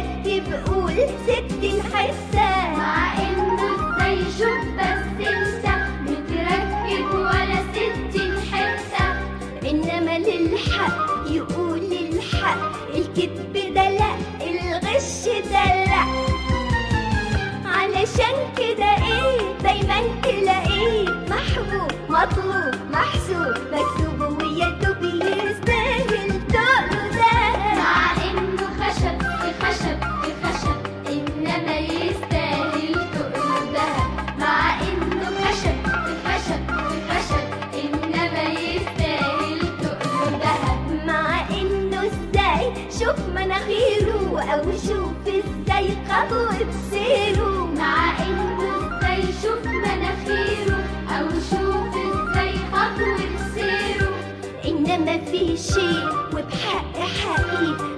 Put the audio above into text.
متركب قول ستين حسة مع انه ازاي شوف بس انت متركب ولا ستين حتة إنما للحق يقول الحق الكذب ده لا الغش ده لا علشان كده ايه دايما تلاقيه محبوب مطلوب محسوب مكتوب ويا دوب يستاهل تقله ده مع انه خشب في خشب في خشب انما يستاهل تقله دهب مع انه خشب في خشب في خشب انما يستاهل تقله دهب مع انه ازاي شوف مناخيره او شوف ازاي خطوة سيره مع انه ازاي شوف مناخيره او شوف ازاي خطوة سيره انما في شيء وبحق حقيقي